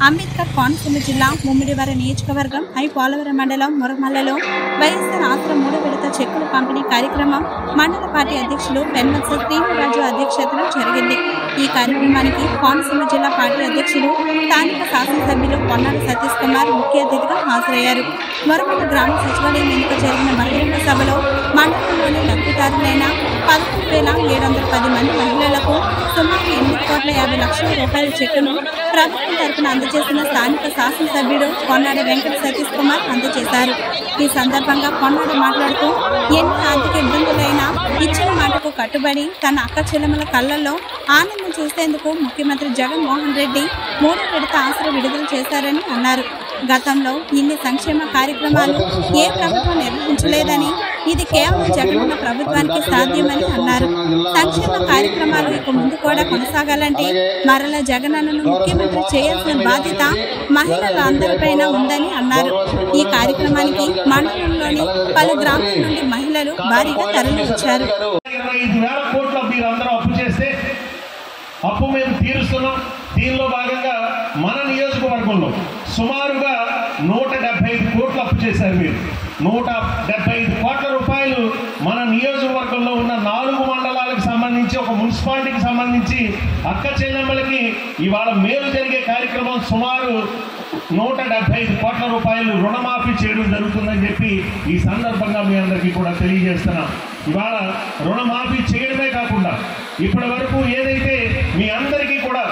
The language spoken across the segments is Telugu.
అంబేద్కర్ కోనసీమ జిల్లా ముమ్మిడివర నియోజకవర్గం ఐ పోలవరం మండలం మురమల్లలో వైఎస్ఆర్ ఆశ్రమ మూడో విడత చెక్కుల పంపిణీ కార్యక్రమం మండల పార్టీ అధ్యక్షులు పెన్మత్స శ్రీనిరాజు అధ్యక్షతన జరిగింది ఈ కార్యక్రమానికి కోనసీమ జిల్లా పార్టీ అధ్యక్షులు స్థానిక శాసనసభ్యులు పొన్నాడు సతీష్ కుమార్ ముఖ్య అతిథిగా హాజరయ్యారు మురమల్ల గ్రామ సచివాలయం ఎన్నిక జరిగిన బహిరంగ సభలో మండలంలోని లబ్ధిదారులైన పదకొండు వేల ఏడు వందల పది మంది మహిళలకు సుమారు ఎనిమిది కోట్ల యాభై లక్షల రూపాయల చెక్కును ప్రభుత్వం తరపున అందజేసిన స్థానిక శాసనసభ్యుడు పొన్నాడ వెంకట సతీష్ కుమార్ అందజేశారు ఈ సందర్భంగా పొన్నాడు మాట్లాడుతూ ఎన్ని ఆర్థిక ఇబ్బందులైనా ఇచ్చిన మాటకు కట్టుబడి తన అక్క చెల్లెమ్మల కళ్ళల్లో ఆనందం చూసేందుకు ముఖ్యమంత్రి జగన్మోహన్ రెడ్డి మూడో విడత ఆసరా విడుదల చేశారని అన్నారు గతంలో ఇన్ని సంక్షేమ కార్యక్రమాలు ఏ ప్రభుత్వం నిర్వహించలేదని ఇది కేవలం జగనన్న ప్రభుత్వానికి సాధ్యమని అన్నారు సంక్షేమ కార్యక్రమాలు ఇక ముందు కూడా కొనసాగాలంటే మరల జగనన్నను ముఖ్యమంత్రి చేయాల్సిన బాధ్యత మహిళల అందరిపైన ఉందని అన్నారు ఈ కార్యక్రమానికి మండలంలోని పలు గ్రామాల నుండి మహిళలు భారీగా తరలి వచ్చారు ఇరవై ఐదు వేల కోట్ల మీరు అందరూ అప్పు చేస్తే అప్పు మేము తీరుస్తున్నాం దీనిలో భాగంగా మన నియోజకవర్గంలో సుమారుగా నూట డెబ్బై ఐదు కోట్లు అప్పు చేశారు మీరు నూట డెబ్బై ఐదు కోట్ల రూపాయలు మన నియోజకవర్గంలో ఉన్న నాలుగు మండలాలకు సంబంధించి ఒక మున్సిపాలిటీకి సంబంధించి అక్క చెల్లెమ్మలకి ఇవాళ మేలు జరిగే కార్యక్రమం సుమారు నూట డెబ్బై ఐదు కోట్ల రూపాయలు రుణమాఫీ చేయడం జరుగుతుందని చెప్పి ఈ సందర్భంగా మీ అందరికీ కూడా తెలియజేస్తున్నాం ఇవాళ రుణమాఫీ చేయడమే కాకుండా ఇప్పటి వరకు ఏదైతే మీ అందరికీ కూడా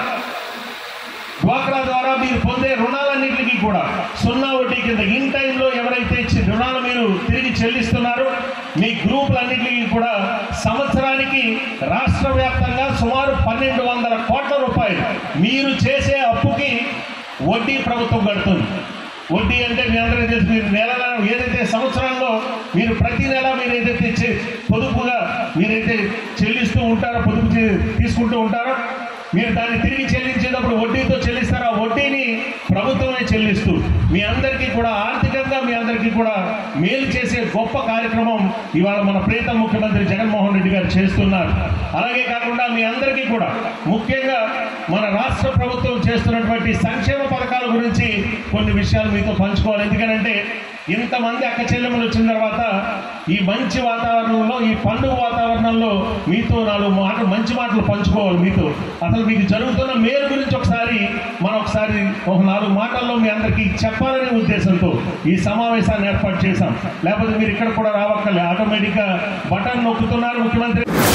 డ్వాక్రా ద్వారా మీరు పొందే రుణాలన్నింటికి కూడా సున్నా వడ్డీ కింద ఇన్ టైంలో ఎవరైతే ఇచ్చి రుణాలు మీరు తిరిగి చెల్లిస్తున్నారో మీ గ్రూపులన్నింటికి కూడా సంవత్సరానికి రాష్ట్ర వ్యాప్తంగా సుమారు పన్నెండు వందల కోట్ల రూపాయలు మీరు చేసే అప్పుకి వడ్డీ ప్రభుత్వం కడుతుంది వడ్డీ అంటే మీ అందరికీ తెలుసు మీరు నెల నెల ఏదైతే సంవత్సరంలో మీరు ప్రతి నెల మీరు ఏదైతే చే- పొదుపుగా మీరైతే చెల్లిస్తూ ఉంటారో పొదుపు చే- తీసుకుంటూ ఉంటారో మీరు దాన్ని తిరిగి చెల్లించేటప్పుడు వడ్డీతో చెల్లిస్తారు ఆ వడ్డీని ప్రభుత్వమే చెల్లిస్తూ మీ అందరికీ కూడా ఆర్థికంగా మీ అందరికీ కూడా మేలు చేసే గొప్ప కార్యక్రమం ఇవాళ మన ప్రీతం ముఖ్యమంత్రి జగన్మోహన్ రెడ్డి గారు చేస్తున్నారు అలాగే కాకుండా మీ అందరికీ కూడా ముఖ్యంగా మన రాష్ట్ర ప్రభుత్వం చేస్తున్నటువంటి సంక్షేమ పథకాల గురించి కొన్ని విషయాలు మీతో పంచుకోవాలి ఎందుకంటే ఇంతమంది అక్క చెల్లెములు వచ్చిన తర్వాత ఈ మంచి వాతావరణంలో ఈ పండుగ వాతావరణంలో మీతో నాలుగు మాటలు మంచి మాటలు పంచుకోవాలి మీతో అసలు మీకు జరుగుతున్న మేలు గురించి ఒకసారి మనం ఒకసారి ఒక నాలుగు మాటల్లో మీ అందరికీ చెప్పాలనే ఉద్దేశంతో ఈ సమావేశాన్ని ఏర్పాటు చేశాం లేకపోతే మీరు ఇక్కడ కూడా రావక్కర్లే ఆటోమేటిక్గా బటన్ నొక్కుతున్నారు ముఖ్యమంత్రి